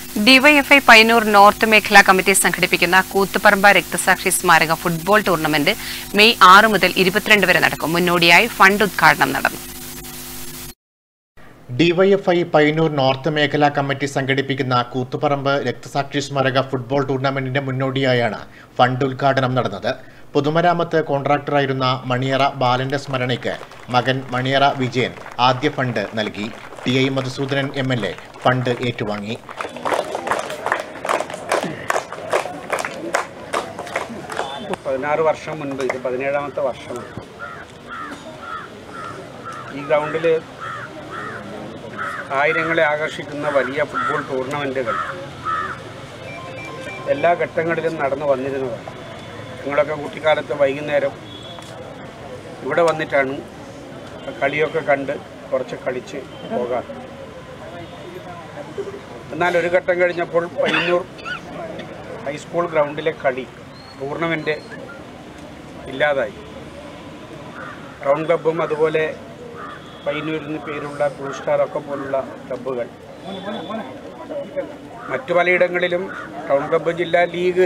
DYFI Payyanur north മേഖലാ committee സംഘടിപ്പിക്കുന്ന കൂത്തുപറമ്പ രക്തസാക്ഷി സ്മാരക ഫുട്ബോൾ ടൂർണമെന്റ് മെയ് ആറ് മുതൽ ഇരുപത്തിരണ്ട് വരെ നടക്കും മുന്നോടിയായി ഫണ്ട് ഉദ്ഘാടനം നടന്നു ഡിവൈഎഫ്ഐ പയ്യന്നൂർ നോർത്ത് മേഖലാ കമ്മിറ്റി സംഘടിപ്പിക്കുന്ന കൂത്തുപറമ്പ് രക്തസാക്ഷി സ്മാരക ഫുട്ബോൾ ടൂർണമെന്റിന്റെ മുന്നോടിയായാണ് ഫണ്ട് ഉദ്ഘാടനം നടന്നത് പൊതുമരാമത്ത് കോൺട്രാക്ടറായിരുന്ന മണിയറ ബാലന്റെ സ്മരണയ്ക്ക് മകൻ മണിയറ വിജയൻ ആദ്യ ഫണ്ട് നൽകി T I Madhusoodanan M L A fund ഏറ്റുവാങ്ങി പതിനാറ് വർഷം മുൻപ് ഇത് പതിനേഴാമത്തെ വർഷമാണ് ഈ ഗ്രൗണ്ടിൽ ആയിരങ്ങളെ ആകർഷിക്കുന്ന വലിയ ഫുട്ബോൾ ടൂർണമെൻറ്റുകൾ എല്ലാ ഘട്ടങ്ങളിലും നടന്നു വന്നിരുന്നതാണ് ഞങ്ങളൊക്കെ കുട്ടിക്കാലത്ത് വൈകുന്നേരം ഇവിടെ വന്നിട്ടാണ് കളിയൊക്കെ കണ്ട് കുറച്ച് കളിച്ച് പോകാറ് എന്നാൽ ഒരു ഘട്ടം കഴിഞ്ഞപ്പോൾ പയ്യന്നൂർ ഹൈസ്കൂൾ ഗ്രൗണ്ടിലെ കളി ടൂർണമെൻറ്റ് ഇല്ലാതായി ടൗൺ ക്ലബ്ബും അതുപോലെ പയ്യന്നൂരിൽ നിന്ന് പേരുള്ള ബ്ലൂ സ്റ്റാർ ഒക്കെ പോലുള്ള ക്ലബ്ബുകൾ മറ്റു പലയിടങ്ങളിലും ടൗൺ ക്ലബ്ബ് ജില്ലാ ലീഗ്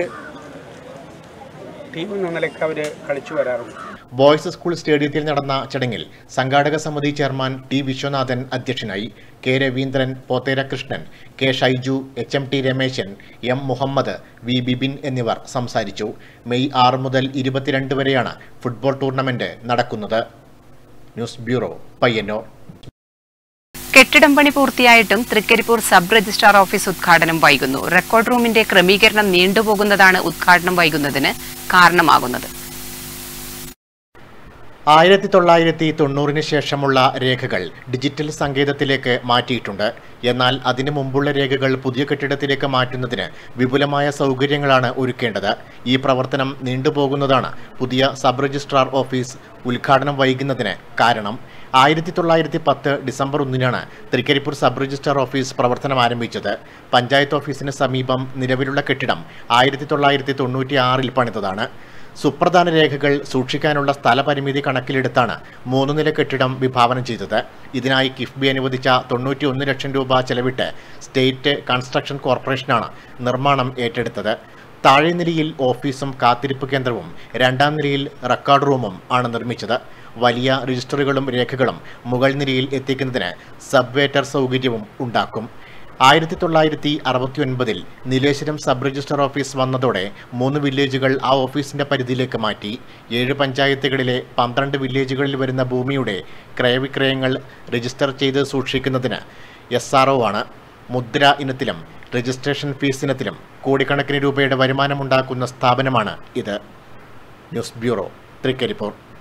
ടീം എന്ന നിലയ്ക്ക് അവർ കളിച്ചു വരാറുണ്ട് ബോയ്സ് സ്കൂൾ സ്റ്റേഡിയത്തിൽ നടന്ന ചടങ്ങിൽ സംഘാടക സമിതി ചെയർമാൻ ടി വിശ്വനാഥൻ അധ്യക്ഷനായി K Raveendran Pothera Krishnan K Shaiju H M T Rameshan M Muhammad V Bibin എന്നിവർ സംസാരിച്ചു മെയ് ആറ് മുതൽ ഇരുപത്തിരണ്ട് വരെയാണ് ഫുട്ബോൾ ടൂർണമെന്റ് നടക്കുന്നത് ന്യൂസ് ബ്യൂറോ പയ്യന്നൂർ കെട്ടിടം പണി പൂർത്തിയായിട്ടും തൃക്കരിപ്പൂർ സബ് രജിസ്ട്രാർ ഓഫീസ് ഉദ്ഘാടനം വൈകുന്നു റെക്കോർഡ് റൂമിന്റെ ക്രമീകരണം നീണ്ടുപോകുന്നതാണ് ഉദ്ഘാടനം വൈകുന്നതിന് കാരണമാകുന്നത് ആയിരത്തി തൊള്ളായിരത്തി തൊണ്ണൂറിന് ശേഷമുള്ള രേഖകൾ ഡിജിറ്റൽ സങ്കേതത്തിലേക്ക് മാറ്റിയിട്ടുണ്ട് എന്നാൽ അതിനു മുമ്പുള്ള രേഖകൾ പുതിയ കെട്ടിടത്തിലേക്ക് മാറ്റുന്നതിന് വിപുലമായ സൗകര്യങ്ങളാണ് ഒരുക്കേണ്ടത് ഈ പ്രവർത്തനം നീണ്ടുപോകുന്നതാണ് പുതിയ സബ് രജിസ്ട്രാർ ഓഫീസ് ഉദ്ഘാടനം വൈകുന്നതിന് കാരണം ആയിരത്തി തൊള്ളായിരത്തി പത്ത് ഡിസംബർ ഒന്നിനാണ് തൃക്കരിപ്പൂർ സബ് രജിസ്ട്രാർ ഓഫീസ് പ്രവർത്തനം ആരംഭിച്ചത് പഞ്ചായത്ത് ഓഫീസിന് സമീപം നിലവിലുള്ള കെട്ടിടം ആയിരത്തി തൊള്ളായിരത്തി തൊണ്ണൂറ്റി ആറിൽ പണിതതാണ് സുപ്രധാന രേഖകൾ സൂക്ഷിക്കാനുള്ള സ്ഥലപരിമിതി കണക്കിലെടുത്താണ് മൂന്ന് നില കെട്ടിടം വിഭാവനം ചെയ്തത് ഇതിനായി കിഫ്ബി അനുവദിച്ച തൊണ്ണൂറ്റി ഒന്ന് ലക്ഷം രൂപ ചെലവിട്ട് സ്റ്റേറ്റ് കൺസ്ട്രക്ഷൻ കോർപ്പറേഷനാണ് നിർമ്മാണം ഏറ്റെടുത്തത് താഴെ നിലയിൽ ഓഫീസും കാത്തിരിപ്പ് കേന്ദ്രവും രണ്ടാം നിലയിൽ റെക്കോർഡ് റൂമും ആണ് നിർമ്മിച്ചത് വലിയ രജിസ്റ്ററുകളും രേഖകളും മുകൾ നിലയിൽ എത്തിക്കുന്നതിന് സബ്വേറ്റർ സൗകര്യവും ഉണ്ടാക്കും ആയിരത്തി തൊള്ളായിരത്തി അറുപത്തി ഒൻപതിൽ നീലേശ്വരം സബ് രജിസ്റ്റർ ഓഫീസ് വന്നതോടെ മൂന്ന് വില്ലേജുകൾ ആ ഓഫീസിന്റെ പരിധിയിലേക്ക് മാറ്റി ഏഴ് പഞ്ചായത്തുകളിലെ പന്ത്രണ്ട് വില്ലേജുകളിൽ വരുന്ന ഭൂമിയുടെ ക്രയവിക്രയങ്ങൾ രജിസ്റ്റർ ചെയ്ത് സൂക്ഷിക്കുന്നതിന് എസ് ആർ ആണ് മുദ്ര ഇനത്തിലും രജിസ്ട്രേഷൻ ഫീസ് ഇനത്തിലും കോടിക്കണക്കിന് രൂപയുടെ വരുമാനമുണ്ടാക്കുന്ന സ്ഥാപനമാണ് ഇത് ന്യൂസ് ബ്യൂറോ തൃക്കരിപ്പൂർ